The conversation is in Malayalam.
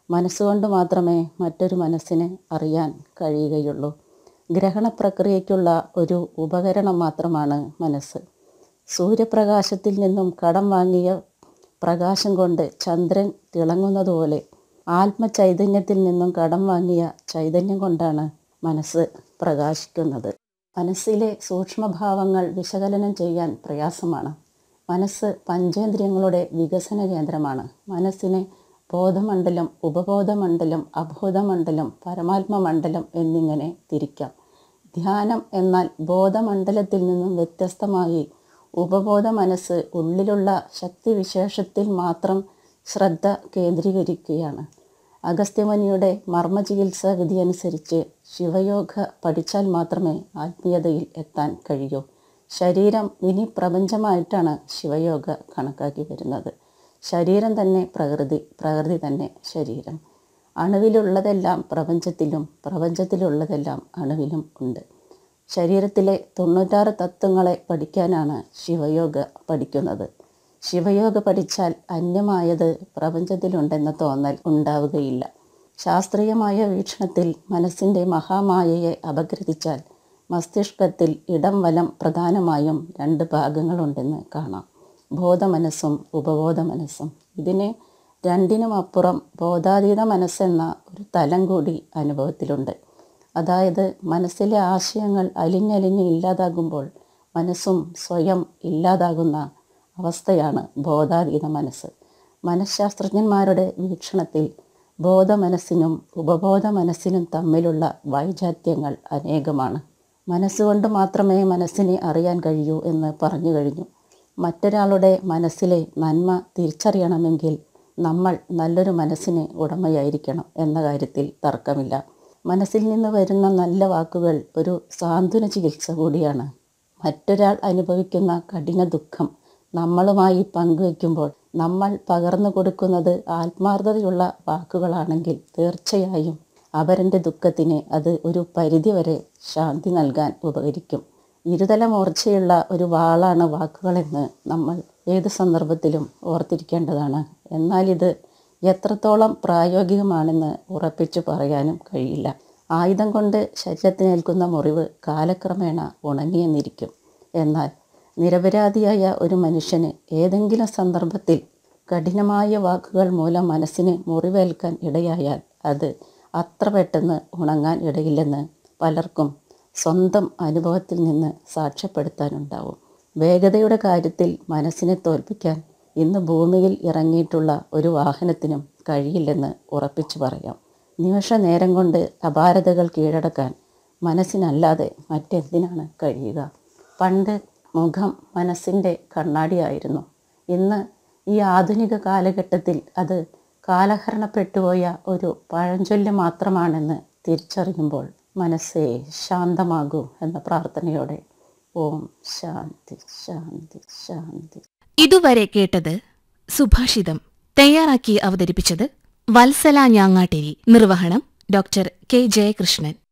മനസ്സുകൊണ്ട് മാത്രമേ മറ്റൊരു മനസ്സിനെ അറിയാൻ കഴിയുകയുള്ളൂ ഗ്രഹണ പ്രക്രിയയ്ക്കുള്ള ഒരു ഉപകരണം മാത്രമാണ് മനസ്സ് സൂര്യപ്രകാശത്തിൽ നിന്നും കടം വാങ്ങിയ പ്രകാശം കൊണ്ട് ചന്ദ്രൻ തിളങ്ങുന്നതുപോലെ ആത്മചൈതന്യത്തിൽ നിന്നും കടം വാങ്ങിയ ചൈതന്യം കൊണ്ടാണ് മനസ്സ് പ്രകാശിക്കുന്നത് മനസ്സിലെ സൂക്ഷ്മഭാവങ്ങൾ വിശകലനം ചെയ്യാൻ പ്രയാസമാണ് മനസ്സ് പഞ്ചേന്ദ്രിയങ്ങളുടെ വികസന കേന്ദ്രമാണ് മനസ്സിനെ ബോധമണ്ഡലം ഉപബോധമണ്ഡലം അബോധമണ്ഡലം പരമാത്മമണ്ഡലം എന്നിങ്ങനെ തിരിക്കാം ധ്യാനം എന്നാൽ ബോധമണ്ഡലത്തിൽ നിന്നും വ്യത്യസ്തമായി ഉപബോധ മനസ്സ് ഉള്ളിലുള്ള ശക്തിവിശേഷത്തിൽ മാത്രം ശ്രദ്ധ കേന്ദ്രീകരിക്കുകയാണ് അഗസ്ത്യമുനിയുടെ മർമ്മചികിത്സാ വിധി അനുസരിച്ച് ശിവയോഗ പഠിച്ചാൽ മാത്രമേ ആത്മീയതയിൽ എത്താൻ കഴിയൂ ശരീരം ഇനി പ്രപഞ്ചമായിട്ടാണ് ശിവയോഗ കണക്കാക്കി വരുന്നത് ശരീരം തന്നെ പ്രകൃതി പ്രകൃതി തന്നെ ശരീരം അണുവിലുള്ളതെല്ലാം പ്രപഞ്ചത്തിലും പ്രപഞ്ചത്തിലുള്ളതെല്ലാം അണുവിലും ഉണ്ട് ശരീരത്തിലെ തൊണ്ണൂറ്റാറ് തത്വങ്ങളെ പഠിക്കാനാണ് ശിവയോഗ പഠിക്കുന്നത് ശിവയോഗ പഠിച്ചാൽ അന്യമായത് പ്രപഞ്ചത്തിലുണ്ടെന്ന തോന്നൽ ഉണ്ടാവുകയില്ല ശാസ്ത്രീയമായ വീക്ഷണത്തിൽ മനസ്സിൻ്റെ മഹാമായയെ അപഗ്രഥിച്ചാൽ മസ്തിഷ്കത്തിൽ ഇടം വലം പ്രധാനമായും രണ്ട് ഭാഗങ്ങളുണ്ടെന്ന് കാണാം ബോധമനസ്സും ഉപബോധ മനസ്സും ഇതിന് രണ്ടിനും അപ്പുറം ബോധാതീത മനസ്സെന്ന ഒരു തലം കൂടി അനുഭവത്തിലുണ്ട് അതായത് മനസ്സിലെ ആശയങ്ങൾ അലിഞ്ഞലിഞ്ഞ് ഇല്ലാതാകുമ്പോൾ മനസ്സും സ്വയം ഇല്ലാതാകുന്ന അവസ്ഥയാണ് ബോധാതീത മനസ്സ് മനഃശാസ്ത്രജ്ഞന്മാരുടെ വീക്ഷണത്തിൽ ബോധമനസ്സിനും ഉപബോധ മനസ്സിനും തമ്മിലുള്ള വൈജാത്യങ്ങൾ അനേകമാണ് മനസ്സുകൊണ്ട് മാത്രമേ മനസ്സിനെ അറിയാൻ കഴിയൂ എന്ന് പറഞ്ഞു കഴിഞ്ഞു മറ്റൊരാളുടെ മനസ്സിലെ നന്മ തിരിച്ചറിയണമെങ്കിൽ നമ്മൾ നല്ലൊരു മനസ്സിന് ഉടമയായിരിക്കണം എന്ന കാര്യത്തിൽ തർക്കമില്ല മനസ്സിൽ നിന്ന് വരുന്ന നല്ല വാക്കുകൾ ഒരു സാന്ത്വന ചികിത്സ കൂടിയാണ് മറ്റൊരാൾ അനുഭവിക്കുന്ന കഠിന ദുഃഖം നമ്മളുമായി പങ്കുവയ്ക്കുമ്പോൾ നമ്മൾ പകർന്നു കൊടുക്കുന്നത് ആത്മാർത്ഥതയുള്ള വാക്കുകളാണെങ്കിൽ തീർച്ചയായും അപരൻ്റെ ദുഃഖത്തിന് അത് ഒരു പരിധിവരെ ശാന്തി നൽകാൻ ഉപകരിക്കും ഇരുതല മൂർച്ചയുള്ള ഒരു വാളാണ് വാക്കുകളെന്ന് നമ്മൾ ഏത് സന്ദർഭത്തിലും ഓർത്തിരിക്കേണ്ടതാണ് എന്നാൽ ഇത് എത്രത്തോളം പ്രായോഗികമാണെന്ന് ഉറപ്പിച്ചു പറയാനും കഴിയില്ല ആയുധം കൊണ്ട് ശരീരത്തിനേൽക്കുന്ന മുറിവ് കാലക്രമേണ ഉണങ്ങിയെന്നിരിക്കും എന്നാൽ നിരപരാധിയായ ഒരു മനുഷ്യന് ഏതെങ്കിലും സന്ദർഭത്തിൽ കഠിനമായ വാക്കുകൾ മൂലം മനസ്സിന് മുറിവേൽക്കാൻ ഇടയായാൽ അത് അത്ര പെട്ടെന്ന് ഉണങ്ങാൻ ഇടയില്ലെന്ന് പലർക്കും സ്വന്തം അനുഭവത്തിൽ നിന്ന് സാക്ഷ്യപ്പെടുത്താനുണ്ടാവും വേഗതയുടെ കാര്യത്തിൽ മനസ്സിനെ തോൽപ്പിക്കാൻ ഇന്ന് ഭൂമിയിൽ ഇറങ്ങിയിട്ടുള്ള ഒരു വാഹനത്തിനും കഴിയില്ലെന്ന് ഉറപ്പിച്ചു പറയാം നിമിഷ നേരം കൊണ്ട് അപാരതകൾ കീഴടക്കാൻ മനസ്സിനല്ലാതെ മറ്റെന്തിനാണ് കഴിയുക പണ്ട് മുഖം മനസ്സിൻ്റെ കണ്ണാടിയായിരുന്നു ഇന്ന് ഈ ആധുനിക കാലഘട്ടത്തിൽ അത് കാലഹരണപ്പെട്ടുപോയ ഒരു പഴഞ്ചൊല്ല് മാത്രമാണെന്ന് തിരിച്ചറിയുമ്പോൾ മനസ്സേ ശാന്തമാകൂ എന്ന പ്രാർത്ഥനയോടെ ഓം ശാന്തി ശാന്തി ശാന്തി ഇതുവരെ കേട്ടത് സുഭാഷിതം തയ്യാറാക്കി അവതരിപ്പിച്ചത് വത്സല ഞാങ്ങാട്ടേരി നിർവഹണം ഡോക്ടർ കെ ജയകൃഷ്ണൻ